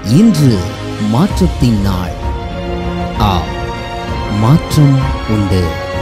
இன்று மாற்றத்தின் நாள் ஆ மாற்றம் உண்டு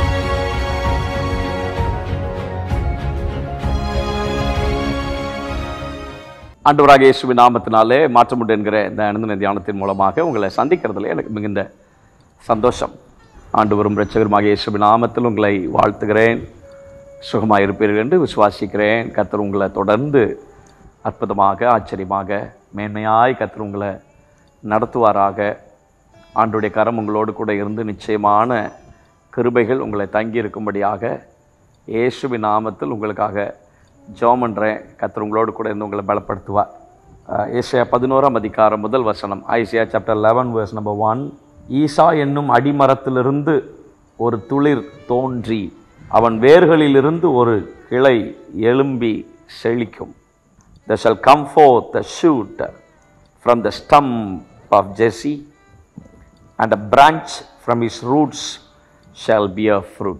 ஆண்டவராக இயேசுவின் நாமத்தினாலே மாற்றமுண்டு என்கிற இந்த அனுதின தியானத்தின் மூலமாக உங்களை சந்திக்கிறதுல எனக்கு மிகுந்த சந்தோஷம் ஆண்டவரும் இரட்சகருமாக இயேசுவின் நாமத்தில் உங்களை வாழ்த்துகிறேன் சுகமாக இருப்பீர்கள் என்று விசுவாசிக்கிறேன் கர்த்தர் உங்களை தொடர்ந்து அற்புதமாக ஆச்சரியமாக மேன்மையாய் கர்த்தர் உங்களை நடத்துவாராக ஆண்டுடைய கரம் உங்களோடு கூட இருந்து நிச்சயமான கிருபைகள் உங்களை தங்கி இருக்கும்படியாக இயேசுவின் நாமத்தில் உங்களுக்காக ஜெபம் பண்ணுறேன் கர்த்தர் உங்களோடு கூட இருந்து உங்களை பலப்படுத்துவார் அஹ், ஏசாயா பதினோராம் அதிகாரம் முதல் வசனம் Isaiah chapter eleven verse number one ஈசா என்னும் அடிமரத்திலிருந்து ஒரு துளிர் தோன்றி அவன் வேர்களிலிருந்து ஒரு கிளை எழும்பி செழிக்கும் there shall come forth a shoot from the stump of Jesse, and a branch from his roots shall bear fruit.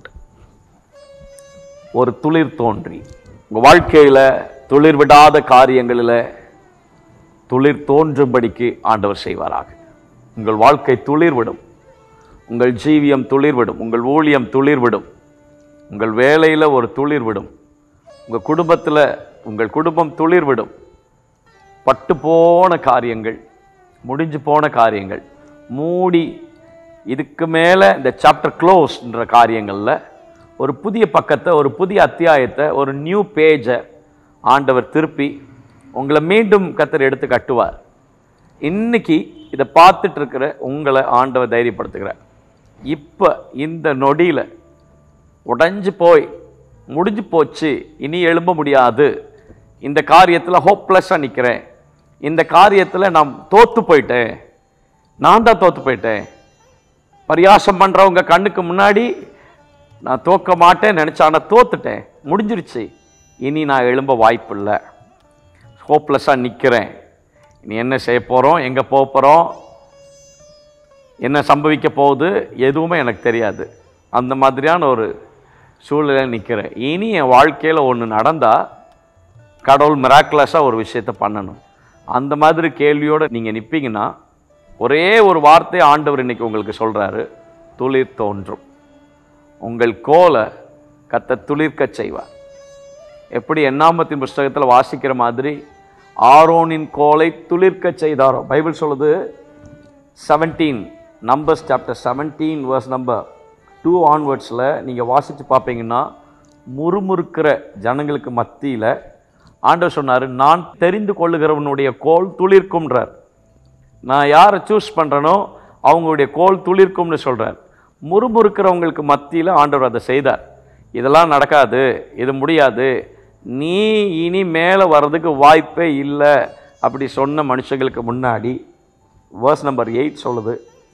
ஒரு துளிர் தோன்றி உங்கள் வாழ்க்கையில் துளிர் விடாத காரியங்களில் துளிர் தோன்றும்படிக்கு ஆண்டவர் செய்வாராக உங்கள் வாழ்க்கை துளிர் விடும் உங்கள் ஜீவியம் துளிர் விடும் உங்கள் ஊழியம் துளிர் விடும் உங்கள் வேலையில் ஒரு துளிர் விடும் உங்கள் குடும்பத்தில் உங்கள் குடும்பம் துளிர் விடும் பட்டு போன காரியங்கள் முடிஞ்சு போன காரியங்கள் மூடி இதுக்கு மேலே இந்த சாப்டர் க்ளோஸ்ன்ற காரியங்களில் ஒரு புதிய பக்கத்தை ஒரு புதிய அத்தியாயத்தை ஒரு நியூ பேஜை ஆண்டவர் திருப்பி உங்களை மீண்டும் கத்தர் எடுத்து கட்டுவார் இன்னைக்கு இதை பார்த்துட்டு இருக்கிற உங்களை ஆண்டவர் தைரியப்படுத்துகிறார் இப்போ இந்த நொடியில் உடைஞ்சு போய் முடிஞ்சு போச்சு இனி எழும்ப முடியாது இந்த காரியத்தில் ஹோப்லெஸ்ஸாக நிற்கிறேன் இந்த காரியத்தில் நான் தோத்து போயிட்டேன் நான் தான் தோத்து போயிட்டேன் பரியாசம் பண்ணுறவங்க கண்ணுக்கு முன்னாடி நான் தோக்க மாட்டேன் நினச்சா ஆனால் தோத்துட்டேன் முடிஞ்சிருச்சு இனி நான் எழும்ப வாய்ப்பு இல்லை ஹோப்லெஸ்ஸாக நிற்கிறேன் இனி என்ன செய்ய போகிறோம் எங்கே போக போகிறோம் என்ன சம்பவிக்க போகுது எதுவுமே எனக்கு தெரியாது அந்த மாதிரியான ஒரு சூழ்நிலையில் நிற்கிறேன் இனி என் வாழ்க்கையில் ஒன்று நடந்தால் கடவுள் மிராக்குலஸாக ஒரு விஷயத்தை பண்ணணும் அந்த மாதிரி கேள்வியோடு நீங்கள் நிற்பீங்கன்னா ஒரே ஒரு வார்த்தை ஆண்டவர் இன்னைக்கு உங்களுக்கு சொல்கிறாரு துளிர் தோன்றும் உங்கள் கோலை கத்த துளிர்க்கச் செய்வார் எப்படி எண்ணாமத்தின் புஸ்தகத்தில் வாசிக்கிற மாதிரி ஆரோனின் கோலை துளிர்க்கச் செய்தாரோ பைபிள் சொல்லுது seventeen numbers chapter seventeen verse number two ஆன்வர்ட்ஸில் நீங்கள் வாசித்து பார்ப்பீங்கன்னா முறுமுறுக்கிற ஜனங்களுக்கு மத்தியில் ஆண்டவர் சொன்னார் நான் தெரிந்து கொள்ளுகிறவனுடைய கோல் துளிர்க்கும்ன்றார் நான் யாரை சூஸ் பண்ணுறனோ அவங்களுடைய கோல் துளிர்க்கும்னு சொல்கிறார் முறுமுறுக்கிறவங்களுக்கு மத்தியில் ஆண்டவர் அதை செய்தார் இதெல்லாம் நடக்காது இது முடியாது நீ இனி மேலே வர்றதுக்கு வாய்ப்பே இல்லை அப்படி சொன்ன மனுஷங்களுக்கு முன்னாடி வேர்ஸ் நம்பர் எயிட் சொல்லுது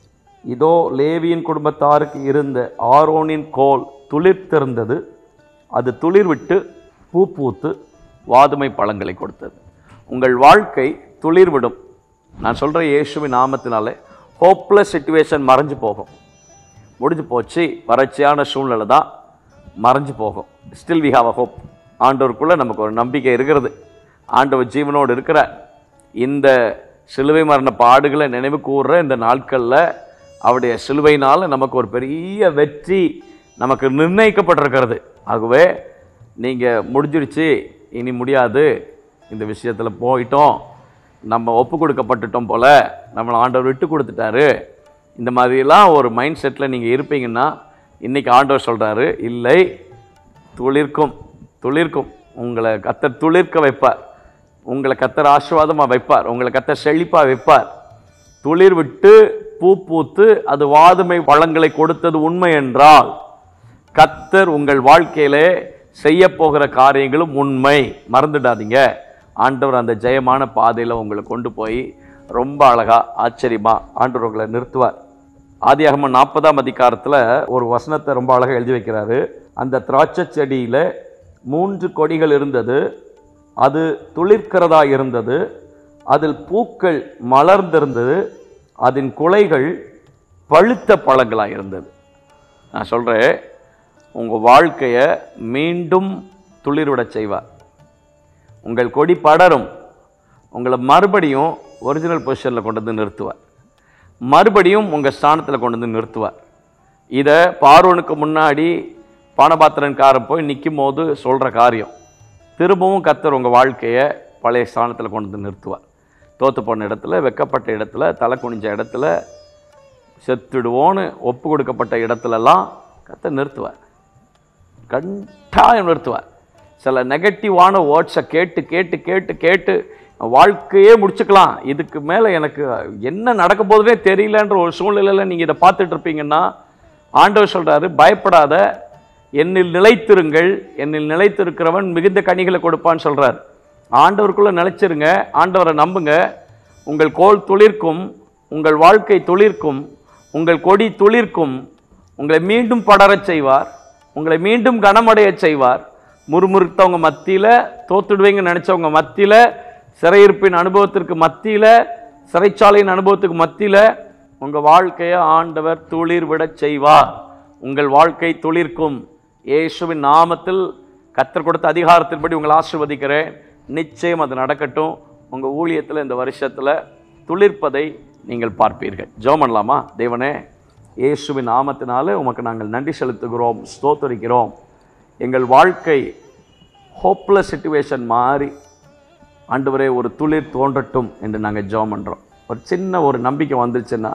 இதோ லேவியின் குடும்பத்தாருக்கு இருந்த ஆரோனின் கோல் துளிர்த்திருந்தது அது துளிர் விட்டு பூ பூத்து வாதுமை பழங்களை கொடுத்தது உங்கள் வாழ்க்கை துளிர் விடும் நான் சொல்கிற இயேசுவின் நாமத்தினாலே ஹோப்லெஸ் சுச்சுவேஷன் மறைஞ்சு போகும் முடிஞ்சு போச்சு வறட்சியான சூழ்நிலை தான் மறைஞ்சு போகும் still we have a hope ஆண்டவருக்குள்ளே நமக்கு ஒரு நம்பிக்கை இருக்கிறது ஆண்டவர் ஜீவனோடு இருக்கிறார் இந்த சிலுவை மரண பாடுகளை நினைவு கூறுற இந்த நாட்களில் அவருடைய சிலுவையினால் நமக்கு ஒரு பெரிய வெற்றி நமக்கு நிர்ணயிக்கப்பட்டிருக்கிறது ஆகவே நீங்கள் முடிஞ்சிருச்சு இனி முடியாது இந்த விஷயத்தில் போயிட்டோம் நம்ம ஒப்பு கொடுக்கப்பட்டுட்டோம் போல நம்மளை ஆண்டவர் விட்டு கொடுத்துட்டாரு இந்த மாதிரிலாம் ஒரு மைண்ட் செட்டில் நீங்கள் இருப்பீங்கன்னா இன்றைக்கி ஆண்டவர் சொல்கிறாரு இல்லை துளிர்க்கும் துளிர்க்கும் உங்களை கத்தர் துளிர்க்க வைப்பார் உங்களை கத்தர் ஆசீர்வாதமாக வைப்பார் உங்களை கத்தர் செழிப்பாக வைப்பார் துளிர் விட்டு பூ பூத்து அது வாதுமை பழங்களை கொடுத்தது உண்மை என்றால் கத்தர் உங்கள் வாழ்க்கையிலே செய்ய போகிற காரியங்களும் உண்மை மறந்துடாதீங்க ஆண்டவர் அந்த ஜெயமான பாதையில் உங்களை கொண்டு போய் ரொம்ப அழகா ஆச்சரியமா ஆண்டவர் உங்களை நிறுத்துவார் ஆதியாகம நாற்பதாம் அதிகாரத்தில் ஒரு வசனத்தை ரொம்ப அழகாக எழுதி வைக்கிறாரு அந்த திராட்சை செடியில் மூன்று கொடிகள் இருந்தது அது துளிர்க்கிறதா இருந்தது அதில் பூக்கள் மலர்ந்திருந்தது அதன் குலைகள் பழுத்த பழங்களாக இருந்தது நான் சொல்கிறேன் உங்கள் வாழ்க்கையை மீண்டும் துளிர்விடச் செய்வார் உங்கள் கொடி படரும் உங்களை மறுபடியும் ஒரிஜினல் பொசிஷனில் கொண்டு வந்து நிறுத்துவார் மறுபடியும் உங்கள் ஸ்தானத்தில் கொண்டு வந்து நிறுத்துவார் இதை பார்வனுக்கு முன்னாடி பானபாத்திரன்காரன் போய் நிற்கும் போது சொல்கிற காரியம் திரும்பவும் கத்தர் உங்கள் வாழ்க்கையை பழைய ஸ்தானத்தில் கொண்டு வந்து நிறுத்துவார் தோத்து போன இடத்துல வெக்கப்பட்ட இடத்துல தலை குனிஞ்ச இடத்துல செத்துடுவோன்னு ஒப்பு கொடுக்கப்பட்ட இடத்துலலாம் கத்தர் நிறுத்துவார் கட்டாயம் நிறுத்துவார் சில நெகட்டிவான வேர்ட்ஸை கேட்டு கேட்டு கேட்டு கேட்டு வாழ்க்கையே முடிச்சுக்கலாம் இதுக்கு மேலே எனக்கு என்ன நடக்க போகுதுனே தெரியலன்ற ஒரு சூழ்நிலையில் நீங்கள் இதை பார்த்துட்டு இருப்பீங்கன்னா ஆண்டவர் சொல்கிறாரு பயப்படாத என்னில் நிலைத்திருங்கள் என்னில் நிலைத்திருக்கிறவன் மிகுந்த கனிகளை கொடுப்பான்னு சொல்கிறார் ஆண்டவருக்குள்ளே நிலைச்சிருங்க ஆண்டவரை நம்புங்க உங்கள் கோல் துளிர்க்கும் உங்கள் வாழ்க்கை துளிர்க்கும் உங்கள் கொடி துளிர்க்கும் உங்களை மீண்டும் படரச் செய்வார் உங்களை மீண்டும் கனமடையச் செய்வார் முறுமுறுத்தவங்க மத்தியில் தோத்துடுவீங்கன்னு நினச்சவங்க மத்தியில் சிறையிருப்பின் அனுபவத்திற்கு மத்தியில் சிறைச்சாலையின் அனுபவத்துக்கு மத்தியில் உங்கள் வாழ்க்கையை ஆண்டவர் துளிர் விடச் செய்வார் உங்கள் வாழ்க்கை துளிர்க்கும் இயேசுவின் நாமத்தில் கத்தர் கொடுத்த அதிகாரத்தின்படி உங்களை ஆசிர்வதிக்கிறேன் நிச்சயம் அது நடக்கட்டும் உங்கள் ஊழியத்தில் இந்த வருஷத்தில் துளிர்ப்பதை நீங்கள் பார்ப்பீர்கள் ஜெபம் பண்ணலாமா தேவனே இயேசுவின் நாமத்தினால உமக்கு நாங்கள் நன்றி செலுத்துகிறோம் ஸ்தோத்தரிக்கிறோம் எங்கள் வாழ்க்கை ஹோப்லெஸ் சுச்சுவேஷன் மாறி ஆண்டவரே ஒரு துளிர் தோன்றட்டும் என்று நாங்கள் ஜெபம் பண்ணுறோம் ஒரு சின்ன ஒரு நம்பிக்கை வந்துருச்சுன்னா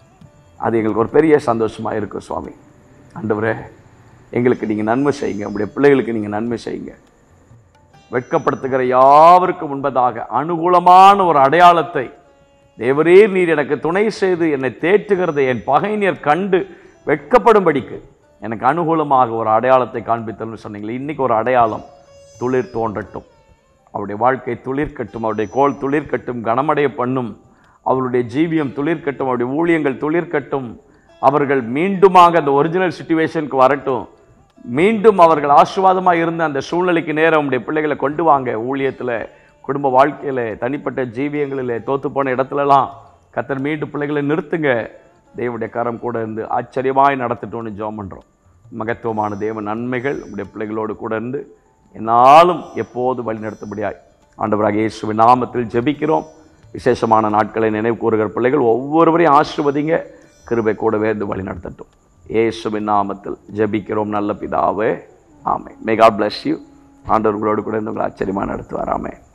அது எங்களுக்கு ஒரு பெரிய சந்தோஷமாக இருக்கும் சுவாமி ஆண்டவரே எங்களுக்கு நீங்கள் நன்மை செய்யுங்க உங்களுடைய பிள்ளைகளுக்கு நீங்கள் நன்மை செய்யுங்க வெட்கப்படுத்துகிற யாவருக்கும் முன்பதாக அனுகூலமான ஒரு அடையாளத்தை தேவரீர் நீர் எனக்கு துணை செய்து என்னை தேற்றுகிறதை என் பகைஞர் கண்டு வெட்கப்படும்படிக்கு எனக்கு அனுகூலமாக ஒரு அடையாளத்தை காண்பித்தல்னு சொன்னீங்களே இன்னைக்கு ஒரு அடையாளம் துளிர் தோன்றட்டும் அவருடைய வாழ்க்கை துளிர்க்கட்டும் அவருடைய கோல் துளிர்க்கட்டும் கனமடைய பண்ணும் அவருடைய ஜீவியம் துளிர்க்கட்டும் அவருடைய ஊழியங்கள் துளிர்க்கட்டும் அவர்கள் மீண்டுமாக அந்த ஒரிஜினல் சுச்சுவேஷனுக்கு வரட்டும் மீண்டும் அவர்கள் ஆசீர்வாதமாக இருந்த அந்த சூழ்நிலைக்கு நேரம் உடைய பிள்ளைகளை கொண்டு வாங்க ஊழியத்தில் குடும்ப வாழ்க்கையில் தனிப்பட்ட ஜீவியங்களில் தோத்து போன இடத்துலலாம் கத்தர் மீண்டும் பிள்ளைகளை நிறுத்துங்க தேவனுடைய கரம் கூட இருந்து ஆச்சரியமாய் நடத்தட்டும்னு ஜெபம் பண்ணுறோம் மகத்துவமான தேவ நன்மைகள் உடைய பிள்ளைகளோடு கூட இருந்து என்னாலும் எப்போது வழி நடத்தபடியாய் ஆண்டவராக இயேசுவின் நாமத்தில் ஜெபிக்கிறோம் விசேஷமான நாட்களை நினைவு கூறுகிற பிள்ளைகள் ஒவ்வொருவரையும் ஆசிர்வதிங்க கிருபை கூடவே இருந்து வழி நடத்தட்டும் இயேசுவின் நாமத்தில் ஜெபிக்கிறோம் நல்ல பிதாவே ஆமை மே காட் bless யூ ஆண்டவர் உங்களோடு கூட இருந்து உங்களை ஆச்சரியமாக நடத்துவார் ஆமென்